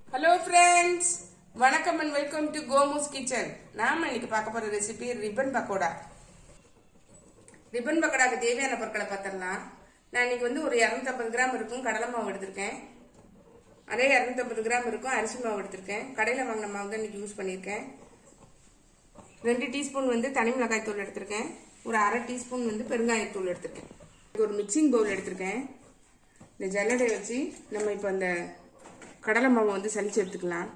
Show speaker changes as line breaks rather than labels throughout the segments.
hello friends வணக்கம் and welcome to Komu's kitchen நாம இன்னைக்கு பார்க்க போற ரெசிபி ரிப்பன் பக்கோடா ரிப்பன் பக்கோடாக்கு தேவையான பொருட்களை பார்த்துடலாம் நான் இன்னைக்கு வந்து ஒரு இரநூத்தம்பது கிராம் இருக்கும் கடலை மாவு எடுத்திருக்கேன் அதே இரநூத்தம்பது கிராம் இருக்கும் அரிசி மாவு எடுத்திருக்கேன் கடையில் வாங்கின மாவு தான் இன்னைக்கு யூஸ் பண்ணியிருக்கேன் ரெண்டு டீஸ்பூன் வந்து தனி மிளகாய் தூள் எடுத்திருக்கேன் ஒரு அரை டீஸ்பூன் வந்து பெருங்காயத்தூள் எடுத்திருக்கேன் இது ஒரு மிக்சிங் பவுல் எடுத்திருக்கேன் இந்த ஜல்லடை வச்சு நம்ம இப்போ அந்த கடலை மாவை வந்து சலிச்சு எடுத்துக்கலாம்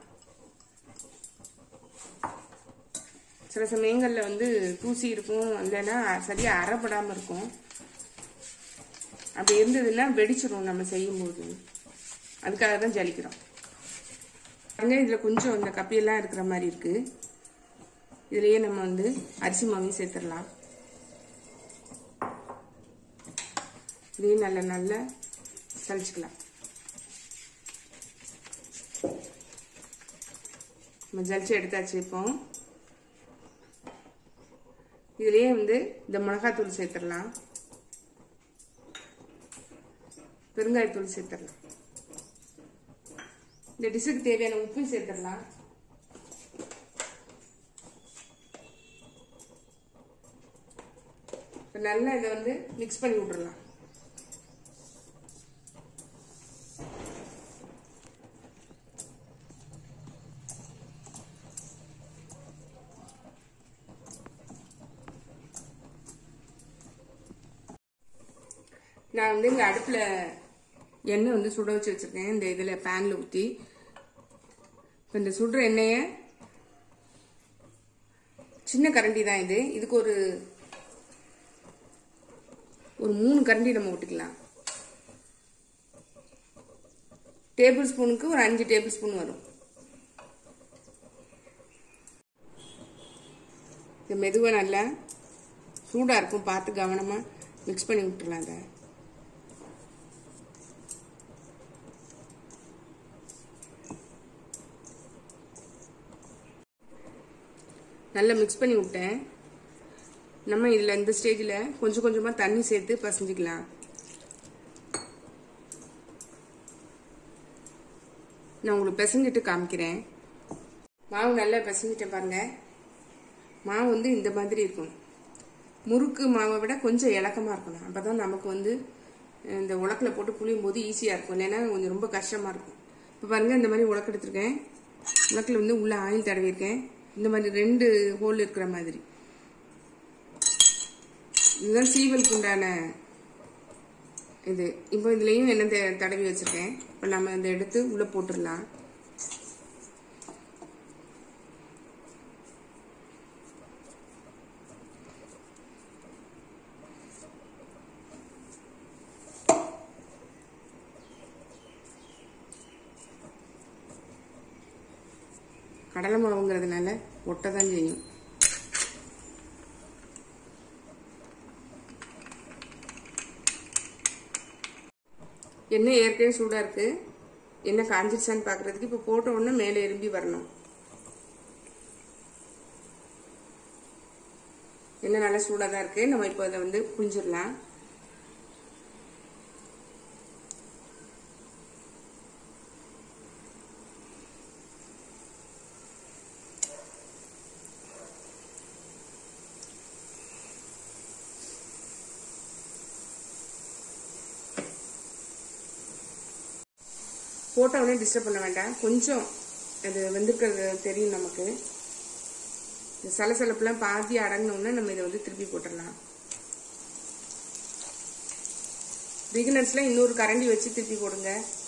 சில சமயங்களில் வந்து தூசி இருக்கும் இல்லைன்னா சரியாக அறப்படாமல் இருக்கும் அப்படி இருந்ததுன்னா வெடிச்சிடும் நம்ம செய்யும்போது அதுக்காக தான் ஜலிக்கிறோம் பாருங்க இதில் கொஞ்சம் இந்த கப்பியெல்லாம் இருக்கிற மாதிரி இருக்குது இதுலேயே நம்ம வந்து அரிசி மாவையும் சேர்த்துடலாம் இதையும் நல்ல நல்ல சலிச்சுக்கலாம் நம்ம ஜலிச்சு எடுத்தாச்சு இப்போ இதுலேயே வந்து இந்த மிளகாத்தூள் சேர்த்துடலாம் பெருங்காயத்தூள் சேர்த்துடலாம் இந்த டிஷ்ஷுக்கு தேவையான உப்பும் சேர்த்துடலாம் இப்போ நல்லா இதை வந்து மிக்ஸ் பண்ணி விட்டுறலாம் நான் வந்து இங்கே அடுப்பில் எண்ணெய் வந்து சுட வச்சு வச்சுருக்கேன் இந்த இதில் பேனில் ஊற்றி இப்போ இந்த சுடுற எண்ணெயை சின்ன கரண்டி தான் இது இதுக்கு ஒரு ஒரு மூணு கரண்டி நம்ம விட்டுக்கலாம் டேபிள் ஸ்பூனுக்கு ஒரு அஞ்சு டேபிள் ஸ்பூன் வரும் இது மெதுவாக நல்லா சூடாக இருக்கும் பார்த்து கவனமாக மிக்ஸ் பண்ணி விட்டுறலாம் அதை நல்லா மிக்ஸ் பண்ணி விட்டேன் நம்ம இதில் இந்த ஸ்டேஜில் கொஞ்சம் கொஞ்சமாக தண்ணி சேர்த்து பசஞ்சிக்கலாம் நான் உங்களுக்கு பிசைஞ்சிட்டு காமிக்கிறேன் மாவு நல்லா பிசைஞ்சிட்டேன் பாருங்க மாவு வந்து இந்த மாதிரி இருக்கும் முறுக்கு மாவை விட கொஞ்சம் இலக்கமாக இருக்கணும் அப்போ தான் நமக்கு வந்து இந்த உலக்கில் போட்டு புளியும் போது ஈஸியாக இருக்கும் இல்லைன்னா கொஞ்சம் ரொம்ப கஷ்டமாக இருக்கும் இப்போ பாருங்கள் இந்த மாதிரி உலக்கு எடுத்திருக்கேன் உலக்கில் வந்து உள்ள ஆயில் தடவிருக்கேன் இந்த மாதிரி ரெண்டு ஹோல் இருக்கிற மாதிரி இதுதான் சீவலுக்கு உண்டான இது இப்போ இதுலேயும் என்ன தடவி வச்சுருக்கேன் இப்போ நம்ம இந்த எடுத்து உள்ளே போட்டுடலாம் கடலை மாவுங்கிறதுனால ஒட்ட தான் செய்யும் எண்ணெய் ஏற்கனவே சூடாக இருக்கு எண்ணெய் காஞ்சிருச்சான்னு பார்க்கறதுக்கு இப்போ போட்ட உடனே மேலே எறும்பி வரணும் எண்ணெய் நல்லா சூடாக தான் இருக்கு நம்ம இப்போ அதை வந்து புளிஞ்சிடலாம் போட்ட உடனே டிஸ்டர்ப் பண்ண வேண்டாம் கொஞ்சம் அது வெந்திருக்கிறது தெரியும் நமக்கு இந்த சலசலப்புலாம் பாதி அடங்கினோடனே நம்ம இதை வந்து திருப்பி போட்டுடலாம் பிகினர்ஸ்லாம் இன்னொரு கரண்டி வச்சு திருப்பி போடுங்க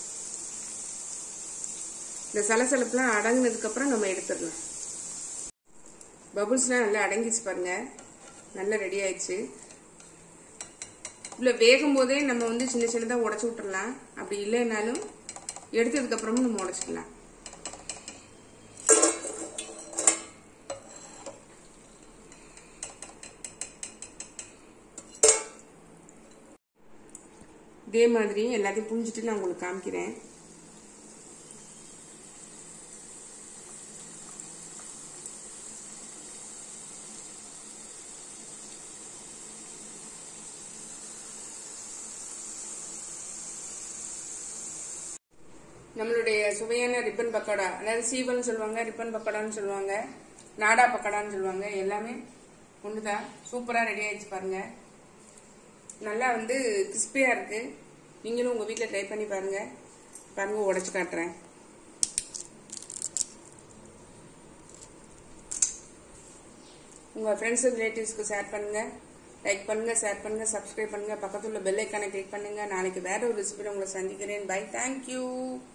இந்த சலசலப்புலாம் அடங்கினதுக்கப்புறம் நம்ம எடுத்துடலாம் பபுள்ஸ்லாம் நல்லா அடங்கிச்சு பாருங்க நல்லா ரெடி ஆயிடுச்சு இவ்வளோ வேகும் போதே நம்ம வந்து சின்ன சின்னதாக உடச்சி விட்டுறலாம் அப்படி இல்லைனாலும் எடுத்ததுக்கு அப்புறமும் நம்ம உடச்சிக்கலாம் இதே மாதிரி எல்லாத்தையும் புரிஞ்சுட்டு நான் உங்களுக்கு காமிக்கிறேன் நம்மளுடைய சுவையான ரிப்பன் பக்கோடா அதாவது சீவல்னு சொல்லுவாங்க ரிப்பன் பக்கோடான்னு சொல்லுவாங்க நாடா பக்கோடான்னு சொல்லுவாங்க எல்லாமே ஒண்ணுதான் சூப்பரா ரெடி ஆயிடுச்சு பாருங்க நல்லா வந்து கிறிஸ்பியா இருக்கு நீங்களும் உங்க வீட்ல ட்ரை பண்ணி பாருங்க பாருங்க உடைச்சு காட்டுறேன் உங்க ஃப்ரெண்ட்ஸ் ரிலேட்டிவ்ஸ்க்கு ஷேர் பண்ணுங்க லைக் பண்ணுங்க ஷேர் பண்ணுங்க சப்ஸ்கிரைப் பண்ணுங்க பக்கத்துல உள்ள பெல் ஐக்கானை கிளிக் பண்ணுங்க நாளைக்கு வேற ஒரு ரெசிபியில் உங்களை சந்திக்கிறேன் பை தேங்க்யூ